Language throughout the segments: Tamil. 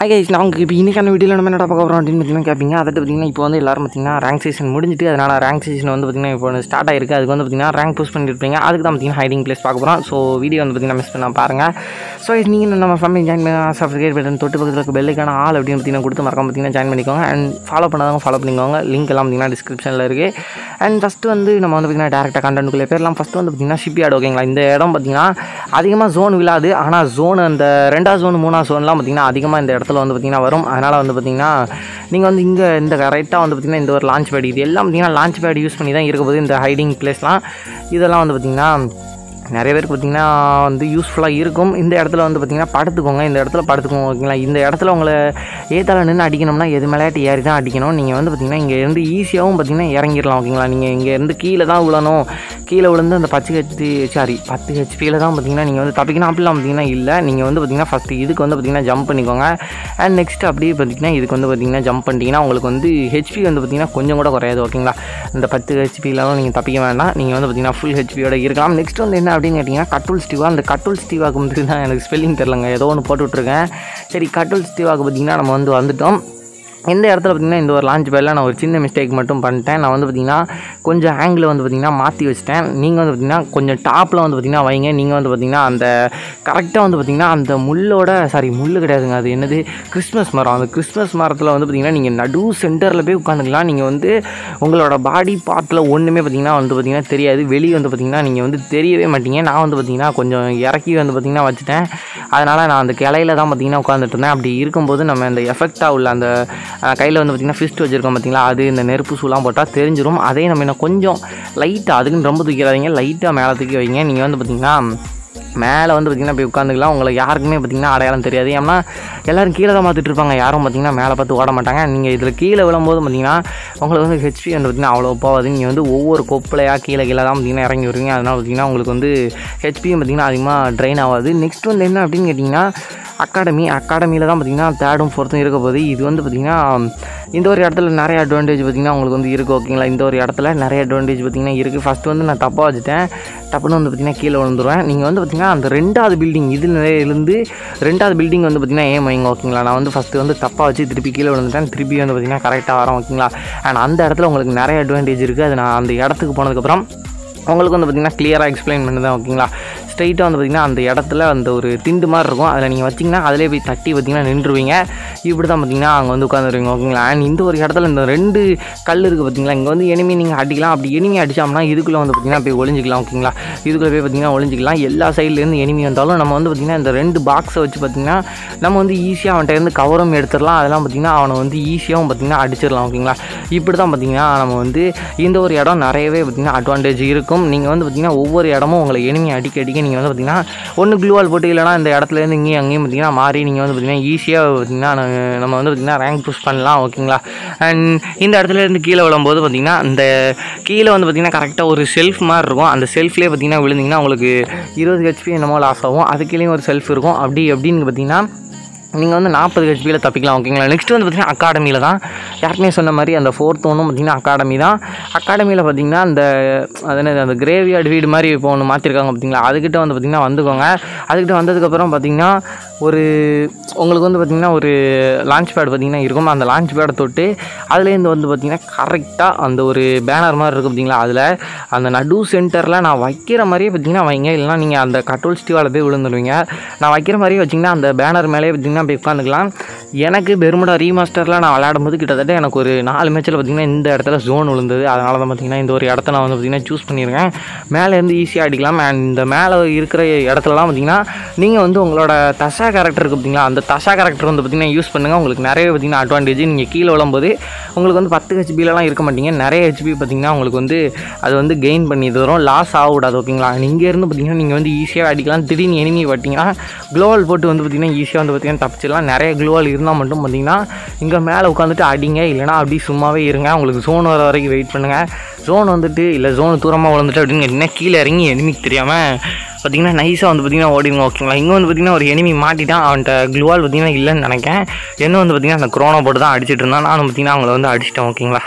கைஸ் நான் உங்களுக்கு இப்போ இன்றைக்கான வீடியோவில் நம்ம என்ன பார்க்க போகிறோம் அப்படின்னு பார்த்தீங்கன்னா கேட்பீங்க அதை பார்த்தீங்கன்னா இப்போ வந்து எல்லாரும் பார்த்தீங்கன்னா ரேங்க் சீசன் முடிஞ்சிட்டு அதனால் ரேங்க் சீசன் வந்து பார்த்தீங்கன்னா இப்போ ஸ்டார்ட் ஆயிருக்கு அதுக்கு வந்து பார்த்தீங்கன்னா ரேங்க் புஷ் பண்ணியிருப்பீங்க அதுக்கு தான் பார்த்தீங்கன்னா ஹைடிங் பிளேஸ் பார்க்க போகிறோம் ஸோ வீடியோ வந்து பார்த்தீங்கன்னா மிஸ் பண்ண பாருங்கள் ஸோ நீங்கள் நம்ம ஃபேமிலி ஜாயின் பண்ண சப்ஸ்கிரைப் பட்டன் தொட்டு பக்கத்தில் இருக்க பெல்லுக்கான ஆள் அப்படின்னு பார்த்தீங்கன்னா கொடுத்து மறக்காம பார்த்தீங்கன்னா ஜாயின் பண்ணிக்கோங்க அண்ட் ஃபாலோ பண்ணாதவங்க ஃபாலோ பண்ணிக்கோங்க லிங்க் எல்லாம் பார்த்தீங்கன்னா டிஸ்கிரிப்ஷனில் இருக்குது அண்ட் ஃபஸ்ட்டு வந்து நம்ம வந்து பார்த்தீங்கன்னா டேரெக்டாக கண்டென்ட்டுக்குள்ளே பேர்லாம் ஃபஸ்ட்டு வந்து பார்த்தீங்கன்னா ஷிப்யார்டு ஓகேங்களா இந்த இடம் பார்த்தீங்கன்னா அதிகமாக ஜோன் விழாது ஆனால் ஜோன் அந்த ரெண்டாவது ஜோன் மூணாவது ஜோன்லாம் பார்த்தீங்கன்னா அதிகமாக இந்த இடத்துல வந்து பார்த்தீங்கன்னா வரும் அதனால் வந்து பார்த்தீங்கன்னா நீங்கள் வந்து இங்கே இந்த கரெக்டாக வந்து பார்த்தீங்கன்னா இந்த ஒரு லான்ச் பேட் இது எல்லாம் பார்த்தீங்கன்னா லான்ச் பேட் யூஸ் பண்ணி தான் இருக்க போது இந்த ஹைடிங் பிளேஸ்லாம் இதெல்லாம் வந்து பார்த்தீங்கன்னா நிறைய பேருக்கு பார்த்தீங்கன்னா வந்து யூஸ்ஃபுல்லாக இருக்கும் இந்த இடத்துல வந்து பார்த்தீங்கன்னா படுத்துக்கோங்க இந்த இடத்துல படுத்துக்கோங்க ஓகேங்களா இந்த இடத்துல உங்களை ஏத்தால நின்று அடிக்கணும்னா எது மேலேயாட்டி ஏறி தான் அடிக்கணும் நீங்கள் வந்து பார்த்தீங்கன்னா இங்கே இருந்து ஈஸியாகவும் பார்த்தீங்கன்னா இறங்கிடலாம் ஓகேங்களா நீங்கள் இங்கே இருந்து கீழே தான் விழணும் கீழே விழுந்து அந்த பத்து ஹெச்பி சாரி பத்து ஹெச்பியில் தான் பார்த்தீங்கன்னா நீங்கள் வந்து தப்பிக்கணும் அப்படிலாம் பார்த்தீங்கன்னா இல்லை நீங்கள் வந்து பார்த்தீங்கன்னா ஃபஸ்ட்டு இதுக்கு வந்து பார்த்தீங்கன்னா ஜம்ப் பண்ணிக்கோங்க அண்ட் நெக்ஸ்ட் அப்படியே பார்த்தீங்கன்னா இதுக்கு வந்து பார்த்தீங்கன்னா ஜம்ப் பண்ணிட்டீங்கன்னா உங்களுக்கு வந்து ஹெச்பி வந்து பார்த்தீங்கன்னா கொஞ்சம் கூட குறையாது ஓகேங்களா இந்த பத்து ஹெச்பியிலாம் நீங்கள் தப்பிக்க வேண்டாம் நீங்கள் வந்து பார்த்தீங்கன்னா ஃபுல் ஹெச்பியோட இருக்கலாம் நெக்ஸ்ட் வந்து என்ன அப்படின்னு கேட்டிங்கன்னா கட்டுல் ஸ்டீவா அந்த கட்டுல் ஸ்டீவாக்கு வந்து தான் எனக்கு ஸ்பெல்லிங் தெரிலங்க ஏதோ ஒன்று போட்டு விட்ருக்கேன் சரி கட்டுல் ஸ்டீவாக்கு பார்த்தீங்கன்னா நம்ம வந்து வந்துட்டோம் இந்த இடத்துல பார்த்திங்கன்னா இந்த ஒரு லான்ச் பேரில் நான் ஒரு சின்ன மிஸ்டேக் மட்டும் பண்ணிட்டேன் நான் வந்து பார்த்திங்கன்னா கொஞ்சம் ஆங்கிள் வந்து பார்த்திங்கன்னா மாற்றி வச்சிட்டேன் நீங்கள் வந்து பார்த்திங்கன்னா கொஞ்சம் டாப்பில் வந்து பார்த்திங்கன்னா வைங்க நீங்கள் வந்து பார்த்திங்கன்னா அந்த கரெக்டாக வந்து பார்த்திங்கன்னா அந்த முள்ளோட சாரி முள் கிடையாதுங்க அது என்னது கிறிஸ்மஸ் மரம் அந்த கிறிஸ்மஸ் மரத்தில் வந்து பார்த்திங்கன்னா நீங்கள் நடு சென்டரில் போய் உட்காந்துக்கலாம் நீங்கள் வந்து உங்களோட பாடி பார்ட்டில் ஒன்றுமே பார்த்திங்கன்னா வந்து பார்த்திங்கன்னா தெரியாது வெளியே வந்து பார்த்திங்கன்னா நீங்கள் வந்து தெரியவே மாட்டீங்க நான் வந்து பார்த்திங்கன்னா கொஞ்சம் இறக்கி வந்து பார்த்திங்கன்னா வச்சுட்டேன் அதனால் நான் அந்த கிளையில தான் பார்த்திங்கன்னா உட்காந்துட்டு இருந்தேன் அப்படி இருக்கும்போது நம்ம இந்த எஃபெக்டாக உள்ள அந்த கையில் வந்து பார்த்திங்கன்னா ஃபிஸ்ட் வச்சுருக்கோம் பார்த்தீங்களா அது இந்த நெருப்பு சூலாம் போட்டால் தெரிஞ்சிடும் அதே நம்ம இன்னும் கொஞ்சம் லைட்டாக அதுக்குன்னு ரொம்ப தூக்கிறாதீங்க லைட்டாக மேலே தூக்கி வைங்க நீங்கள் வந்து பார்த்திங்கன்னா மேலே வந்து பார்த்திங்கன்னா போய் உட்காந்துக்கலாம் உங்களுக்கு யாருக்குமே பார்த்திங்கன்னா அடையாளம் தெரியாது ஏன்னா எல்லோரும் கீழே தான் பார்த்துட்டு இருப்பாங்க யாரும் பார்த்திங்கன்னா மேலே பார்த்து ஓட மாட்டாங்க நீங்கள் இதில் கீழே விழும்போது பார்த்திங்கன்னா உங்களுக்கு வந்து ஹெச்பி வந்து பார்த்திங்கன்னா அவ்வளோ போகாது நீங்கள் வந்து ஒவ்வொரு கொப்பளையாக கீழே கீழே தான் பார்த்திங்கன்னா இறங்கி வருவீங்க அதனால் பார்த்திங்கன்னா உங்களுக்கு வந்து ஹெச்பியும் பார்த்திங்கன்னா அதிகமாக ட்ரெயின் ஆகாது நெக்ஸ்ட் வந்து என்ன அப்படின்னு கேட்டிங்கன்னா அகாடமி அகாடமியில் தான் பார்த்திங்கன்னா தேர்டும் ஃபோர்த்தும் இருக்க போகுது இது வந்து பார்த்திங்கன்னா இந்த ஒரு இடத்துல நிறைய அட்வான்டேஜ் பார்த்திங்கன்னா உங்களுக்கு வந்து இருக்குது ஓகேங்களா இந்த ஒரு இடத்துல நிறைய அட்வான்டேஜ் பார்த்திங்கன்னா இருக்குது ஃபஸ்ட்டு வந்து நான் தப்பாக வச்சுட்டேன் டப்புன்னு வந்து பார்த்திங்கன்னா கீழே விழுந்துருவேன் நீங்கள் வந்து பார்த்திங்கன்னா அந்த ரெண்டாவது பில்டிங் இதில் இருந்து ரெண்டாவது பில்டிங் வந்து பார்த்திங்கன்னா ஏன் வைங்க ஓகேங்களா நான் வந்து ஃபஸ்ட்டு வந்து தப்பாக வச்சு திருப்பி கீழே விழுந்துட்டேன் திருப்பி வந்து பார்த்திங்கன்னா கரெக்டாக வரேன் ஓகேங்களா அண்ட் அந்த இடத்துல உங்களுக்கு நிறைய அட்வான்டேஜ் இருக்குது அது நான் அந்த இடத்துக்கு போனதுக்கப்புறம் உங்களுக்கு வந்து பார்த்திங்கன்னா கிளியராக எக்ஸ்பிளைன் பண்ணுதான் ஓகேங்களா ஸ்ட்ரைட்டாக வந்து பார்த்திங்கன்னா அந்த இடத்துல அந்த ஒரு திண்டு மாதிரி இருக்கும் அதில் நீங்கள் வச்சிங்கன்னா அதிலே போய் தட்டி பார்த்திங்கன்னா நின்றுவீங்க இப்படி தான் பார்த்திங்கன்னா அங்கே வந்து உட்காந்துருவீங்க ஓகேங்களா அண்ட் இந்த ஒரு இடத்துல இந்த ரெண்டு கல் இருக்குது பார்த்திங்களா இங்கே வந்து எனிமி நீங்கள் அடிக்கலாம் அப்படி எனிமி அடித்தோம்னா இதுக்குள்ளே வந்து பார்த்திங்கன்னா போய் ஒளிஞ்சிக்கலாம் ஓகேங்களா இதுக்குள்ளே போய் பார்த்திங்கன்னா ஒளிஞ்சிக்கலாம் எல்லா சைட்லேருந்து எனிமி வந்தாலும் நம்ம வந்து பார்த்திங்கன்னா இந்த ரெண்டு பாக்ஸை வச்சு பார்த்திங்கன்னா நம்ம வந்து ஈஸியாக அவன்கிட்ட இருந்து கவரும் எடுத்துடலாம் அதெல்லாம் பார்த்திங்கன்னா அவனை வந்து ஈஸியாகவும் பார்த்திங்கன்னா அடிச்சிடலாம் ஓகேங்களா இப்படி தான் பார்த்திங்கன்னா நம்ம வந்து இந்த ஒரு இடம் நிறையவே பார்த்திங்கன்னா அட்வான்டேஜ் இருக்கும் நீங்கள் வந்து பார்த்திங்கன்னா ஒவ்வொரு இடமும் உங்களை எனிமி அடிக்க அடிக்க நீங்கள் வந்து பார்த்திங்கன்னா ஒன்று க்ளூவால் போட்டு இல்லைனா இந்த இடத்துலேருந்து இங்கேயும் அங்கேயும் பார்த்திங்கன்னா மாறி நீங்கள் வந்து பார்த்திங்கன்னா ஈஸியாக பார்த்திங்கன்னா நம்ம வந்து பார்த்திங்கன்னா ரேங்க் புஷ் பண்ணலாம் ஓகேங்களா அண்ட் இந்த இடத்துல இருந்து கீழே விழும்போது பார்த்திங்கன்னா இந்த கீழே வந்து பார்த்திங்கன்னா கரெக்டாக ஒரு செல்ஃப் மாதிரி இருக்கும் அந்த செல்ஃப்லேயே பார்த்திங்கன்னா விழுந்திங்கன்னா உங்களுக்கு இருபது ஹெச்பி என்னமோ லாஸ் ஆகும் அதுக்கீழேயும் ஒரு செல்ஃப் இருக்கும் அப்படி எப்படின்னு பார்த்திங்கன்னா நீங்கள் வந்து நாற்பது ஹெச்பியில் தப்பிக்கலாம் ஓகேங்களா நெக்ஸ்ட் வந்து பார்த்திங்கன்னா அகாடமியில் தான் யாருக்குமே சொன்ன மாதிரி அந்த ஃபோர்த் ஒன்றும் பார்த்திங்கன்னா அகாடமி தான் அகாடமியில் பார்த்திங்கன்னா அந்த அது என்னது அந்த கிரேவியார்டு வீடு மாதிரி இப்போ ஒன்று மாற்றிருக்காங்க பார்த்திங்களா அதுக்கிட்ட வந்து பார்த்திங்கன்னா வந்துக்கோங்க அதுக்கிட்ட வந்ததுக்கப்புறம் பார்த்திங்கன்னா ஒரு உங்களுக்கு வந்து பார்த்திங்கன்னா ஒரு லான்ச் பேட் பார்த்திங்கன்னா இருக்கும் அந்த லான்ச் பேடை தொட்டு அதுலேருந்து வந்து பார்த்திங்கன்னா கரெக்டாக அந்த ஒரு பேனர் மாதிரி இருக்கும் பார்த்திங்களா அதில் அந்த நடு சென்டரில் நான் வைக்கிற மாதிரியே பார்த்திங்கன்னா வைங்க இல்லைனா நீங்கள் அந்த கட்ரோல் ஸ்டீவால் போய் விழுந்துருவீங்க நான் வைக்கிற மாதிரியே வச்சிங்கன்னா அந்த பேனர் மேலே பார்த்திங்கன்னா போய் உட்காந்துக்கலாம் எனக்கு பெருமுடா ரீமாஸ்டரில் நான் விளையாடும் போது கிட்டத்தட்ட எனக்கு ஒரு நாலு மேட்ச்சில் பார்த்திங்கன்னா இந்த இடத்துல ஜோன் விழுந்தது அதனால தான் பார்த்திங்கன்னா இந்த ஒரு இடத்த நான் வந்து பார்த்திங்கன்னா சூஸ் பண்ணியிருக்கேன் மேலே இருந்து ஈஸியாக அடிக்கலாம் அண்ட் இந்த மேலே இருக்கிற இடத்துலலாம் பார்த்திங்கன்னா நீங்கள் வந்து உங்களோட தசா கேரக்டர் இருக்குது பார்த்திங்களா அந்த தசா கேரக்டர் வந்து பார்த்திங்கன்னா யூஸ் பண்ணுங்கள் உங்களுக்கு நிறைய பார்த்திங்கன்னா அட்வான்டேஜ் நீங்கள் கீழே விழும்போது உங்களுக்கு வந்து பத்து ஹெச்பிலலாம் இருக்க மாட்டீங்க நிறைய ஹெச்பி பார்த்திங்கன்னா உங்களுக்கு வந்து அது வந்து கெயின் பண்ணி தரும் லாஸ் ஆகக்கூடாது ஓகேங்களா இங்கேருந்து பார்த்திங்கன்னா நீங்கள் வந்து ஈஸியாக அடிக்கலாம் திடீர்னு எனிமி பார்த்தீங்கன்னா க்ளோவல் போட்டு வந்து பார்த்திங்கன்னா ஈஸியாக வந்து பார்த்திங்கன்னா தப்பிச்சிடலாம் நிறைய க்ளோவல் இருந்தால் மட்டும் பார்த்திங்கன்னா இங்கே மேலே உட்காந்துட்டு அடிங்க இல்லைனா அப்படி சும்மாவே இருங்க உங்களுக்கு ஜோன் வர வரைக்கும் வெயிட் பண்ணுங்கள் ஜோன் வந்துட்டு இல்லை ஜோன் தூரமாக விழுந்துட்டு அப்படின்னு கேட்டிங்கன்னா கீழே இறங்கி எனிமிக்கு தெரியாமல் பார்த்திங்கன்னா நைஸாக வந்து பார்த்திங்கன்னா ஓடிடுங்க ஓகேங்களா இங்கே வந்து பார்த்திங்கன்னா ஒரு எனிமி மாட்டிட்டான் அவன்கிட்ட க்ளூவால் பார்த்திங்கன்னா இல்லைன்னு நினைக்கிறேன் என்ன வந்து பார்த்திங்கன்னா அந்த க்ரோனோ போட்டு தான் அடிச்சிட்டு இருந்தான் நானும் பார்த்திங்கன்னா அவங்கள வந்து அடிச்சிட்டேன் ஓகேங்களா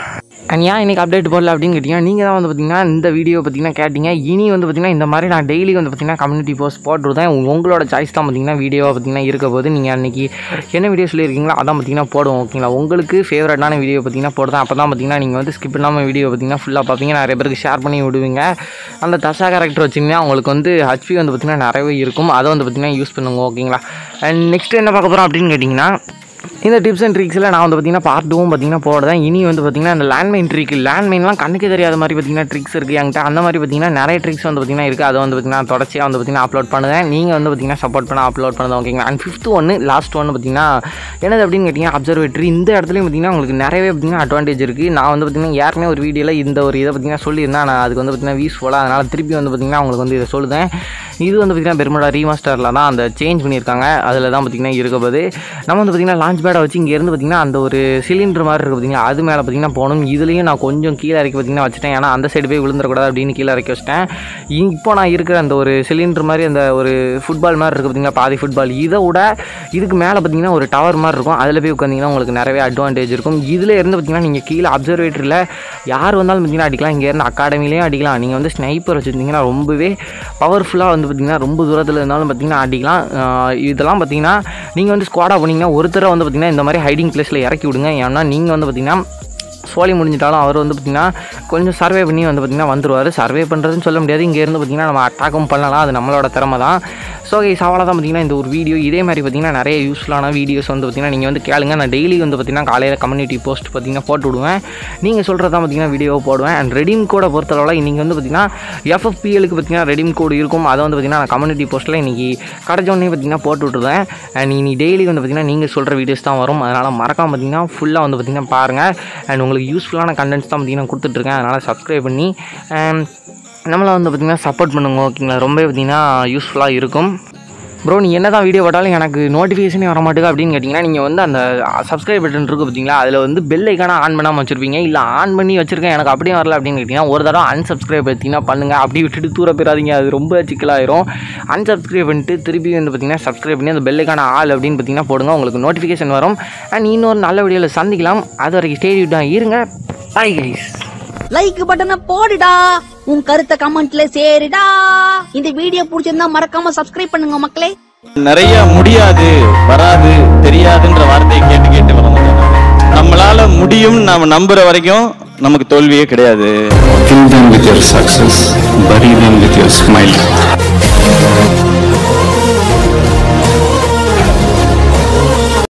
அண்ட் ஏன் இன்றைக்கி அப்டேட் போடல அப்படின்னு கேட்டிங்கன்னா நீங்கள் தான் வந்து பார்த்தீங்கன்னா இந்த வீடியோ பார்த்தீங்கன்னா கேட்டிங்க இனி வந்து பார்த்தீங்கன்னா இந்த மாதிரி நான் டெய்லி வந்து பார்த்தீங்கன்னா கம்யூனிட்டி போஸ்ட் போட்டுருந்தேன் உங்களோட சாய்ஸ் தான் பார்த்தீங்கன்னா வீடியோவை பார்த்தீங்கன்னா இருக்க போது நீங்கள் அன்றைக்கி என்ன வீடியோ சொல்லியிருக்கீங்களோ அதான் பார்த்தீங்கன்னா போடுவோம் ஓகேங்களா உங்களுக்கு ஃபேவரட்டான வீடியோ பார்த்தீங்கன்னா போடுறேன் அப்போ தான் பார்த்தீங்கன்னா நீங்கள் வந்து ஸ்கிப் பண்ணாமல் வீடியோ பார்த்தீங்கன்னா ஃபுல்லாக பார்ப்பீங்க நிறைய பேருக்கு ஷேர் பண்ணி விடுவீங்க அந்த தசா கேரக்டர் வச்சிங்கன்னா உங்களுக்கு வந்து ஹச்பி வந்து பார்த்தீங்கன்னா நிறையவே இருக்கும் அதை வந்து பார்த்தீங்கன்னா யூஸ் பண்ணுங்க ஓகேங்களா அண்ட் நெக்ஸ்ட் என்ன பார்க்க போகிறோம் அப்படின்னு கேட்டிங்கன்னா இந்த டிப்ஸ் அண்ட் ட்ரிக்ஸில் நான் வந்து பார்த்தீங்கன்னா பார்ட் டூவும் பார்த்தீங்கன்னா போடுறேன் இனி வந்து பார்த்தீங்கன்னா அந்த லேண்ட்மைன் ட்ரிக் லேண்ட்மைன்லாம் கண்ணுக்கு தெரியாத மாதிரி பார்த்தீங்கன்னா ட்ரிக்ஸ் இருக்குது என்கிட்ட அந்த மாதிரி பார்த்தீங்கன்னா நிறைய ட்ரிக்ஸ் வந்து பார்த்தீங்கன்னா இருக்குது அதை வந்து பார்த்தீங்கன்னா தொடர்ச்சியாக வந்து பார்த்தீங்கன்னா அப்லோட் பண்ணுவேன் நீங்கள் வந்து பார்த்தீங்கன்னா சப்போர்ட் பண்ண அப்லோட் பண்ணுறது ஓகேங்களா அண்ட் ஃபிஃப்த் ஒன்று லாஸ்ட் ஒன்று பார்த்தீங்கன்னா என்னது அப்படின்னு கேட்டிங்கன்னா அப்சர்வேட்டரி இந்த இடத்துலையும் பார்த்தீங்கன்னா உங்களுக்கு நிறையவே பார்த்தீங்கன்னா அட்வான்டேஜ் இருக்குது நான் வந்து பார்த்தீங்கன்னா ஏற்கனவே ஒரு வீடியோவில் இந்த ஒரு இதை பார்த்தீங்கன்னா சொல்லியிருந்தேன் நான் அதுக்கு வந்து பார்த்தீங்கன்னா யூஸ்ஃபுல்லாக அதனால் திருப்பி வந்து பார்த்தீங்கன்னா உங்களுக்கு வந்து இதை சொல்லுதேன் இது வந்து பார்த்தீங்கன்னா பெருமடா ரீமாஸ்டரில் தான் அந்த சேஞ்ச் பண்ணியிருக்காங்க அதில் தான் பார்த்தீங்கன்னா இருக்க போது நம்ம வந்து பார்த்தீங்கன்னா லான்ச் பேடை வச்சு இங்கேருந்து பார்த்தீங்கன்னா அந்த ஒரு சிலிண்டர் மாதிரி இருக்குது பார்த்தீங்கன்னா அது மேலே பார்த்தீங்கன்னா போகணும் இதுலேயும் நான் கொஞ்சம் கீழே இறக்கி பார்த்தீங்கன்னா வச்சுட்டேன் ஏன்னா அந்த சைடு போய் விழுந்துடக்கூடாது அப்படின்னு கீழே இறக்கி வச்சிட்டேன் இப்போ நான் இருக்கிற அந்த ஒரு சிலிண்டர் மாதிரி அந்த ஒரு ஃபுட்பால் மாதிரி இருக்குது பார்த்தீங்கன்னா பாதி ஃபுட்பால் இதை விட இதுக்கு மேலே பார்த்தீங்கன்னா ஒரு டவர் மாதிரி இருக்கும் அதில் போய் உட்காந்திங்கன்னா உங்களுக்கு நிறையவே அட்வான்டேஜ் இருக்கும் இதில் இருந்து பார்த்தீங்கன்னா நீங்கள் கீழே அப்சர்வேட்டரியில் யார் வந்தாலும் பார்த்தீங்கன்னா அடிக்கலாம் இங்கேருந்து அகாடமிலையும் அடிக்கலாம் நீங்கள் வந்து ஸ்னைப்பர் வச்சுருந்தீங்கன்னா ரொம்பவே பவர்ஃபுல்லாக வந்து பார்த்தீங்கன்னா ரொம்ப தூரத்தில் இருந்தாலும் பார்த்தீங்கன்னா அடிக்கலாம் ஆஹ் இதெல்லாம் பார்த்தீங்கன்னா நீங்கள் வந்து ஸ்குவாடாக போனீங்கன்னா ஒருத்தரை வந்து பார்த்தீங்கன்னா இந்த மாதிரி ஹைடிங் பிளேஸில் இறக்கி விடுங்க ஏன்னா நீங்கள் வந்து பார்த்தீங்கன்னா சோழி முடிஞ்சிட்டாலும் அவர் வந்து பார்த்திங்கன்னா கொஞ்சம் சர்வே பண்ணி வந்து பார்த்திங்கன்னா வந்துருவார் சர்வே பண்ணுறதுன்னு சொல்ல முடியாது இங்கேருந்து பார்த்திங்கன்னா நம்ம அட்டாக்கும் பண்ணலாம் அது நம்மளோட திறமை தான் ஸோ கைஸ் அவ்வளோ தான் பார்த்திங்கன்னா இந்த ஒரு வீடியோ இதே மாதிரி பார்த்திங்கன்னா நிறைய யூஸ்ஃபுல்லான வீடியோஸ் வந்து பார்த்திங்கன்னா நீங்கள் வந்து கேளுங்க நான் டெய்லி வந்து பார்த்திங்கன்னா காலையில் கம்யூனிட்டி போஸ்ட் பார்த்திங்கன்னா போட்டு விடுவேன் நீங்கள் சொல்கிறது தான் பார்த்திங்கன்னா வீடியோ போடுவேன் அண்ட் ரெடீம் கோடை பொறுத்தளவில் இன்றைக்கி வந்து பார்த்திங்கன்னா எஃப்எஃபிஎலுக்கு பார்த்திங்கன்னா ரெடீம் கோடு இருக்கும் அதை வந்து பார்த்திங்கன்னா நான் கம்யூனிட்டி போஸ்ட்டில் இன்றைக்கி கிடைச்சோடனே பார்த்திங்கன்னா போட்டு விட்டுருவேன் அண்ட் இனி டெய்லி வந்து பார்த்திங்கன்னா நீங்கள் சொல்கிற வீடியோஸ் தான் வரும் அதனால் மறக்காம பார்த்திங்கன்னா ஃபுல்லாக வந்து பார்த்திங்கன்னா பாருங்கள் அண்ட் உங்களுக்கு யூஸ்ஃபுல்லான கண்டென்ட்ஸ் தான் பார்த்திங்கன்னா கொடுத்துட்ருக்கேன் அதனால் சப்ஸ்கிரைப் பண்ணி and நம்மளை வந்து பார்த்திங்கன்னா சப்போர்ட் பண்ணுங்க ஓகேங்களா ரொம்ப பார்த்திங்கன்னா யூஸ்ஃபுல்லாக இருக்கும் ப்ரோ நீ என்ன தான் வீடியோ போட்டாலும் எனக்கு நோட்டிஃபிகேஷனே வர மாட்டேங்க அப்படின்னு கேட்டிங்கன்னா நீங்கள் வந்து அந்த சப்ஸ்கிரைப் பட்டன் இருக்குது பார்த்தீங்களா அதில் வந்து பெல் ஐக்கான ஆன் பண்ணாமல் வச்சுருப்பீங்க இல்லை ஆன் பண்ணி வச்சுருக்கேன் எனக்கு அப்படியே வரல அப்படின்னு கேட்டிங்கன்னா ஒரு தடவை unsubscribe பார்த்தீங்கன்னா பண்ணுங்கள் அப்படி விட்டுட்டு தூர போயிடாதீங்க அது ரொம்ப சிக்கலாயிரும் unsubscribe பண்ணிட்டு திருப்பி வந்து பார்த்தீங்கன்னா சப்ஸ்கிரைப் பண்ணி அந்த பெல் ஐக்கான ஆள் அப்படின்னு பார்த்தீங்கன்னா போடுங்க உங்களுக்கு நோட்டிஃபிகேஷன் வரும் அண்ட் இன்னொரு நல்ல வீடியோவில் சந்திக்கலாம் அது வரைக்கும் ஸ்டேடி தான் இருங்க பாய் கைஸ் லைக் பட்டனை போடுடா உன் கருத்தை கமெண்ட்ல சேருடா இந்த வீடியோ பிடிச்சிருந்தா மறக்காம சப்ஸ்கிரைப் பண்ணுங்க மக்களே நிறைய முடியாது வராது தெரியாதுன்ற வார்த்தையை கேட்டு கேட்டு வளர்ந்துட்டோம் நம்மளால முடியும் நாம நம்புற வரைக்கும் நமக்கு தோல்வியே கிடையாது Kill them with your success, bury them with your smile.